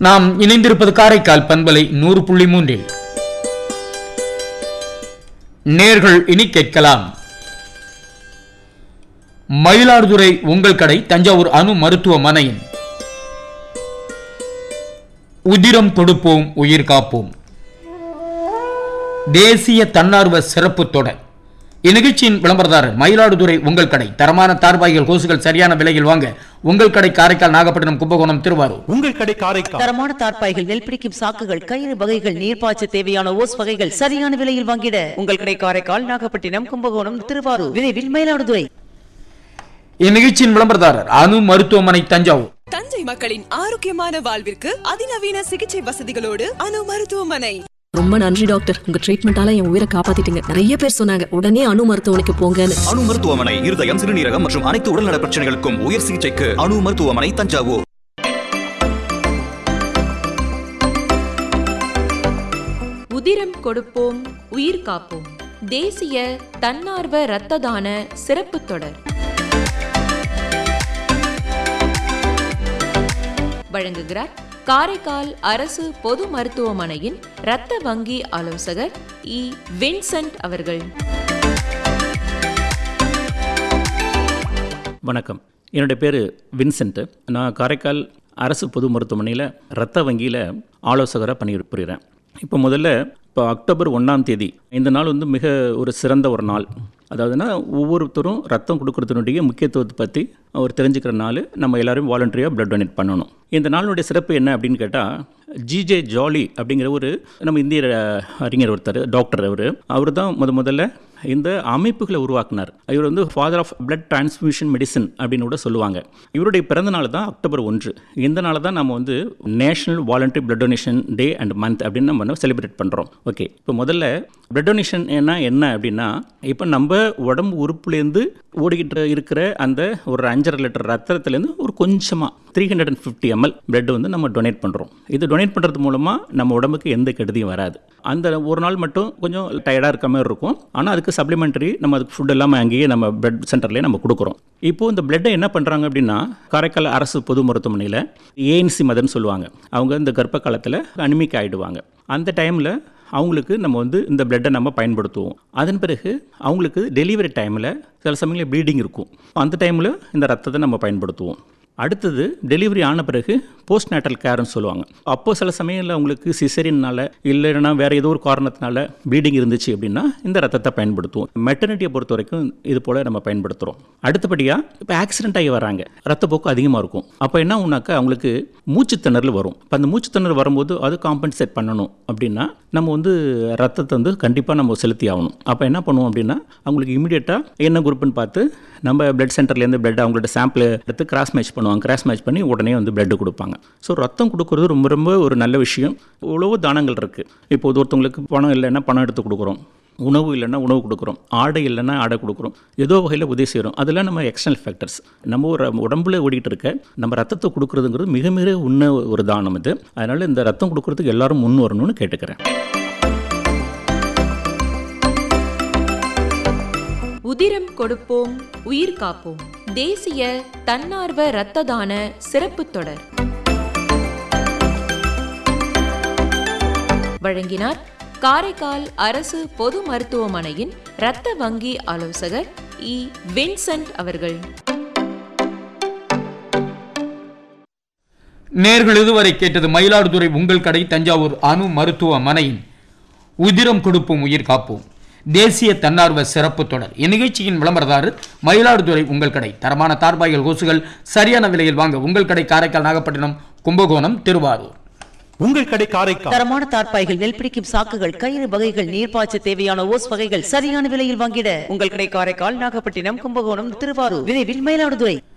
நாம் இணைந்திருப்பது காரைக்கால் பண்பலை நூறு புள்ளி மூன்றில் நேர்கள் இனி கேட்கலாம் மயிலாடுதுறை உங்கள் கடை தஞ்சாவூர் அணு மருத்துவமனையின் உதிரம் கொடுப்போம் உயிர் காப்போம் தேசிய தன்னார்வ சிறப்பு தொடர் இந்நிகழ்ச்சியின் விளம்பரதாரர் மயிலாடுதுறை உங்கள் கடை தரமான தார்பாய்கள் கோசுகள் சரியான விலையில் வாங்க உங்கள் கடை காரைக்கால் நாகப்பட்டினம் கும்பகோணம் திருவாரூர் உங்கள் கடை காரைக்கால் தரமான தார்ப்பாய்கள் நெல் பிடிக்கும் சாக்குகள் கயிறு வகைகள் நீர்ப்பாய்ச்ச தேவையான ஓஸ் வகைகள் சரியான விலையில் வாங்கிட உங்கள் கடை காரைக்கால் நாகப்பட்டினம் கும்பகோணம் திருவாரூர் விரைவில் மயிலாடுதுறை இந்நிகழ்ச்சியின் விளம்பரதாரர் அணு மருத்துவமனை தஞ்சாவூர் தஞ்சை மக்களின் ஆரோக்கியமான வாழ்விற்கு அதிநவீன சிகிச்சை வசதிகளோடு அணு மருத்துவமனை ரொம்ப நன்றி டாக்டர் உங்க ட்ரீட்மெண்டால என் உயிரை காப்பாத்திட்டீங்க நிறைய பேர் சொன்னாங்க உடனே அணு மருத்துவமனைக்கு போங்கன்னு அணு மருத்துவமனை இருதயம் சிறுநீரகம் மற்றும் அனைத்து உடல்நல பிரச்சனைகளுக்கும் உயர் சிகிச்சைக்கு அணு மருத்துவமனை தஞ்சாவூர் உதிரம் கொடுப்போம் உயிர் காப்போம் தேசிய தன்னார்வ இரத்த தான சிறப்பு தொடர் வழங்குகிறார் காரைக்கால் அரசு பொது மருத்துவமனையின் இரத்த வங்கி ஆலோசகர் இ வின்சென்ட் அவர்கள் வணக்கம் என்னுடைய பேர் வின்சென்ட் நான் காரைக்கால் அரசு பொது மருத்துவமனையில் ரத்த வங்கியில் ஆலோசகராக பணிபுரிகிறேன் இப்போ முதல்ல இப்போ அக்டோபர் ஒன்றாம் தேதி இந்த நாள் வந்து மிக ஒரு சிறந்த ஒரு நாள் அதாவதுன்னா ஒவ்வொருத்தரும் ரத்தம் கொடுக்கறதுனுடைய முக்கியத்துவத்தை பற்றி அவர் தெரிஞ்சுக்கிற நாள் நம்ம எல்லாரும் வாலண்டரியாக பிளட் டொனேட் பண்ணணும் இந்த நாளுடைய சிறப்பு என்ன அப்படின்னு கேட்டால் ஜிஜே ஜாலி அப்படிங்கிற ஒரு நம்ம இந்திய அஹ், அறிஞர் ஒருத்தர் டாக்டர் அவர் அவர் தான் முத முதல்ல இந்த அமைப்புகளை உருவாக்குனார் இவர் வந்து father of blood transfusion medicine அப்படின்னு கூட சொல்லுவாங்க இவருடைய பிறந்த நாள் தான் அக்டோபர் ஒன்று இந்த நாளை தான் நம்ம வந்து national voluntary blood donation day and month அப்படின்னு நம்ம செலிப்ரேட் பண்ணுறோம் ஓகே இப்போ முதல்ல பிளட் டொனேஷன் என்ன என்ன அப்படின்னா இப்போ நம்ம உடம்பு உறுப்புலேருந்து ஓடிக்கிட்டு இருக்கிற அந்த ஒரு அஞ்சரை லிட்டர் ரத்தத்துலேருந்து ஒரு கொஞ்சமாக three hundred and fifty ML blood வந்து நம்ம டொனேட் பண்ணுறோம் இது டொனேட் பண்ணுறது மூலமாக நம்ம உடம்புக்கு எந்த கெடுதியும் வராது அந்த ஒரு நாள் மட்டும் கொஞ்சம் டயர்டாக இருக்க மாதிரி இருக்கும் ஆனால் அதுக்கு சப்ளிமெண்டரி நம்ம அதுக்கு ஃபுட் எல்லாமே அங்கேயே நம்ம பிளட் சென்டர்லேயே நம்ம கொடுக்குறோம் இப்போ இந்த பிளட்டை என்ன பண்ணுறாங்க அப்படின்னா காரைக்கால் அரசு பொது மருத்துவமனையில் ஏஎன்சி மதர்னு சொல்லுவாங்க அவங்க இந்த கர்ப்ப காலத்தில் அனிமிக் ஆகிடுவாங்க அந்த டைமில் அவங்களுக்கு நம்ம வந்து இந்த பிளட்டை நம்ம பயன்படுத்துவோம் அதன் பிறகு அவங்களுக்கு டெலிவரி டைமில் சில சமயங்களில் ப்ளீடிங் இருக்கும் அந்த டைமில் இந்த ரத்தத்தை நம்ம பயன்படுத்துவோம் அடுத்தது டெலிவரி ஆன பிறகு போஸ்ட் நேட்டல் கேர்னு சொல்லுவாங்க அப்போ சில சமயங்களில் உங்களுக்கு சிசரின்னால இல்லைன்னா வேறு ஏதோ ஒரு காரணத்தினால ப்ளீடிங் இருந்துச்சு அப்படின்னா இந்த ரத்தத்தை பயன்படுத்துவோம் மெட்டர்னிட்டியை பொறுத்த வரைக்கும் இது போல் நம்ம பயன்படுத்துகிறோம் அடுத்தபடியாக இப்போ ஆக்சிடென்ட் ஆகி வராங்க ரத்தப்போக்கு அதிகமாக இருக்கும் அப்போ என்ன ஆகுனாக்கா அவங்களுக்கு மூச்சுத்திணறல் வரும் இப்போ அந்த மூச்சுத்திணறல் வரும்போது அது காம்பன்சேட் பண்ணணும் அப்படின்னா நம்ம வந்து ரத்தத்தை வந்து கண்டிப்பாக நம்ம செலுத்தி ஆகணும் அப்போ என்ன பண்ணுவோம் அப்படின்னா அவங்களுக்கு இமீடியட்டாக என்ன குரூப்னு பார்த்து நம்ம பிளட் சென்டர்லேருந்து பிளட் அவங்களோட சாம்பிள் எடுத்து கிராஸ் மேட்ச் பண்ணுவாங்க கிராஸ் மேட்ச் பண்ணி உடனே வந்து பிளட் கொடுப்பாங்க ஸோ ரத்தம் கொடுக்குறது ரொம்ப ரொம்ப ஒரு நல்ல விஷயம் இவ்வளவோ தானங்கள் இருக்குது இப்போ ஒருத்தவங்களுக்கு பணம் இல்லைன்னா பணம் எடுத்து கொடுக்குறோம் உணவு இல்லைன்னா உணவு கொடுக்குறோம் ஆடை இல்லைன்னா ஆடை கொடுக்குறோம் ஏதோ வகையில் உதவி செய்கிறோம் அதெல்லாம் நம்ம எக்ஸ்டர்னல் ஃபேக்டர்ஸ் நம்ம ஒரு உடம்புல ஓடிட்டு இருக்க நம்ம ரத்தத்தை கொடுக்குறதுங்கிறது மிக மிக உண்ண ஒரு தானம் இது அதனால் இந்த ரத்தம் கொடுக்குறதுக்கு எல்லாரும் முன் வரணும்னு கேட்டுக்கிறேன் உதிரம் கொடுப்போம் உயிர் காப்போம் தேசிய தன்னார்வ இரத்த தான சிறப்பு தொடர் வழங்கினார் காரைக்கால் அரசு பொது மருத்துவமனையின் இரத்த வங்கி ஆலோசகர் இ வின்சென்ட் அவர்கள் நேர்கள் இதுவரை கேட்டது மயிலாடுதுறை உங்கள் கடை தஞ்சாவூர் அணு மருத்துவமனையின் உதிரம் கொடுப்போம் உயிர் காப்போம் தேசிய தன்னார்வ சிறப்பு தொடர் இந்நிகழ்ச்சியின் விளம்பரதாரர் மயிலாடுதுறை உங்கள் கடை தரமான தார்பாய்கள் கொசுகள் சரியான விலையில் வாங்க உங்கள் கடை காரைக்கால் நாகப்பட்டினம் கும்பகோணம் திருவாரூர் உங்கள் கடை காரைக்கால் தரமான தார்ப்பாய்கள் நெல் பிடிக்கும் சாக்குகள் கயிறு வகைகள் நீர்ப்பாய்ச்ச தேவையான ஓஸ் வகைகள் சரியான விலையில் வாங்கிட உங்கள் கடை காரைக்கால் நாகப்பட்டினம் கும்பகோணம் திருவாரூர் விரைவில் மயிலாடுதுறை